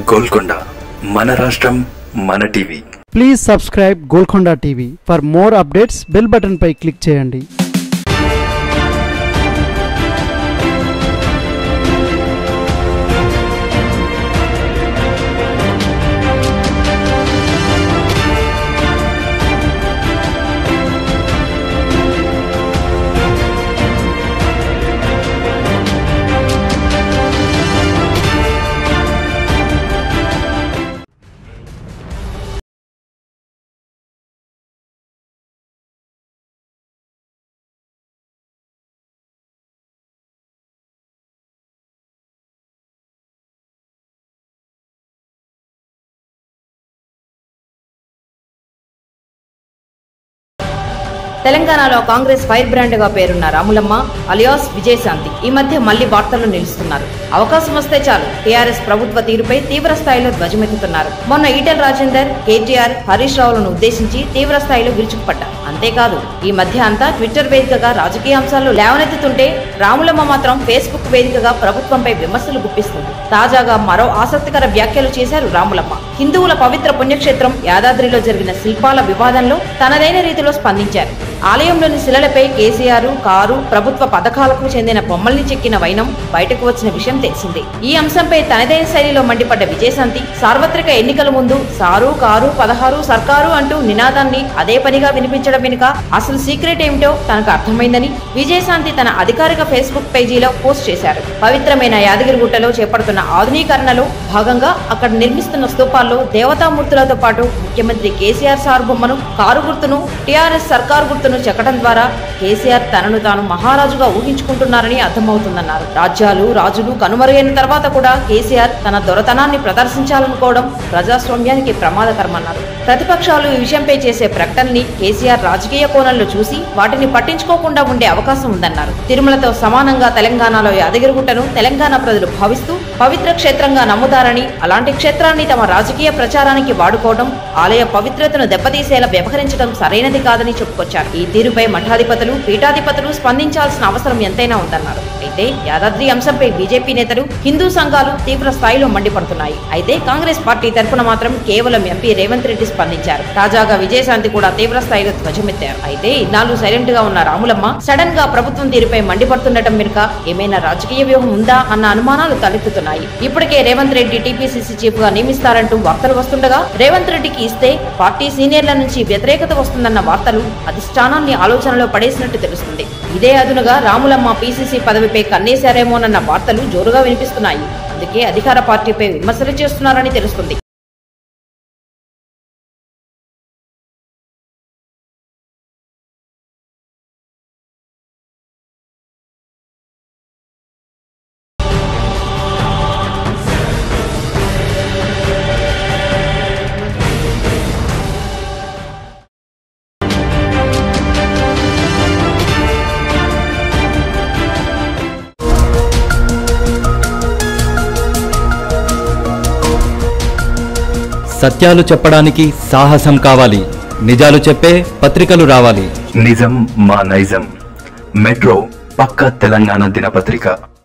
గోల్కొండ మన రాష్ట్రం మన TV please subscribe Golconda TV for more updates bell button పై క్లిక్ చేయండి తెలంగాణలో కాంగ్రెస్ ఫైర్ బ్రాండ్ గా పేరున్న రాములమ్మ అలియాస్ విజయశాంతి ఈ మధ్య మళ్లీ వార్తల్లో నిలుస్తున్నారు అవకాశం వస్తే చాలు టీఆర్ఎస్ ప్రభుత్వ తీరుపై తీవ్ర స్థాయిలో ధ్వజమెత్తుతున్నారు మొన్న ఈటెల రాజేందర్ కేటీఆర్ హరీష్ రావులను ఉద్దేశించి తీవ్ర స్థాయిలో విరుచుకుపడ్డారు అంతేకాదు ఈ మధ్య అంతా ట్విట్టర్ వేదికగా రాజకీయ అంశాలు లేవనెత్తుతుంటే రాములమ్మ మాత్రం ఫేస్బుక్ వేదికగా ప్రభుత్వంపై విమర్శలు గుప్పిస్తుంది తాజాగా మరో ఆసక్తికర వ్యాఖ్యలు చేశారు రాములమ్మ హిందువుల పవిత్ర పుణ్యక్షేత్రం యాదాద్రిలో జరిగిన శిల్పాల వివాదంలో తనదైన రీతిలో స్పందించారు ఆలయంలోని శిలలపై కేసీఆర్ కారు ప్రభుత్వ పథకాలకు చెందిన బొమ్మల్ని చెక్కిన వైనం బయటకు వచ్చిన విషయం తెలిసిందే ఈ అంశంపై తనదైన శైలిలో మండిపడ్డ విజయశాంతి సార్వత్రిక ఎన్నికల ముందు సారు కారు పదహారు సర్కారు అంటూ నినాదాన్ని అదే పనిగా వినిపించడం వెనుక అసలు సీక్రెట్ ఏమిటో తనకు అర్థమైందని విజయశాంతి తన అధికారిక ఫేస్బుక్ పేజీలో పోస్ట్ చేశారు పవిత్రమైన యాదగిరిగుట్టలో చేపడుతున్న ఆధునీకరణలో భాగంగా అక్కడ నిర్మిస్తున్న స్తూపాల్లో దేవతామూర్తులతో పాటు ముఖ్యమంత్రి కేసీఆర్ సార్ బొమ్మను కారు గుర్తును టీఆర్ఎస్ సర్కారు గుర్తును చెక్కడం ద్వారా కేసీఆర్ తనను తాను మహారాజుగా ఊహించుకుంటున్నారని అర్థమవుతుందన్నారు రాజ్యాలు రాజులు కనుమరుగైన తర్వాత కూడా కేసీఆర్ తన దొరతనాన్ని ప్రదర్శించాలనుకోవడం ప్రజాస్వామ్యానికి ప్రమాదకరమన్నారు ప్రతిపక్షాలు ఈ విషయంపై చేసే ప్రకటనని కేసీఆర్ రాజకీయ కోణంలో చూసి వాటిని పట్టించుకోకుండా ఉండే అవకాశం ఉందన్నారు తిరుమలతో సమానంగా తెలంగాణలో యాదగిరిగుట్టను తెలంగాణ ప్రజలు భావిస్తూ పవిత్ర క్షేత్రంగా నమ్ముతారని అలాంటి క్షేత్రాన్ని తమ రాజకీయ ప్రచారానికి వాడుకోవడం ఆలయ పవిత్రతను దెబ్బతీసేలా వ్యవహరించడం సరైనది కాదని చెప్పుకొచ్చారు ఈ తీరుపై మఠాధిపతులు పీఠాధిపతులు స్పందించాల్సిన అవసరం ఎంతైనా ఉందన్నారు అయితే యాదాద్రి అంశంపై బీజేపీ నేతలు హిందూ సంఘాలు తీవ్ర స్థాయిలో మండిపడుతున్నాయి అయితే కాంగ్రెస్ పార్టీ తరపున మాత్రం కేవలం ఎంపీ రేవంత్ రెడ్డి స్పందించారు తాజాగా విజయశాంతి కూడా తీవ్ర స్థాయిలో ధ్వజమెత్తారు అయితే ఇన్నాళ్ళు సైలెంట్ గా ఉన్న రాములమ్మ సడన్ గా ప్రభుత్వం తీరుపై మండిపడుతుండటం వెనుక ఏమైనా రాజకీయ వ్యూహం ఉందా అన్న అనుమానాలు తలెత్తుతున్నాయి ఇప్పటికే రేవంత్ రెడ్డి టీపీసీసీ చీఫ్ గా నియమిస్తారంటూ వార్తలు వస్తుండగా రేవంత్ రెడ్డికి ఇస్తే పార్టీ సీనియర్ల నుంచి వ్యతిరేకత వస్తుందన్న వార్తలు అధిష్టానాన్ని ఆలోచనలో పడేసినట్టు తెలుస్తుంది ఇదే అదునుగా రాములమ్మ పీసీసీ పదవిపై కన్నేశారేమోనన్న వార్తలు జోరుగా వినిపిస్తున్నాయి అందుకే అధికార పార్టీపై విమర్శలు చేస్తున్నారని తెలుస్తుంది సత్యాలు చెప్పడానికి సాహసం కావాలి నిజాలు చెప్పే పత్రికలు రావాలి నిజం మా నైజం మెట్రో పక్క తెలంగాణ దినపత్రిక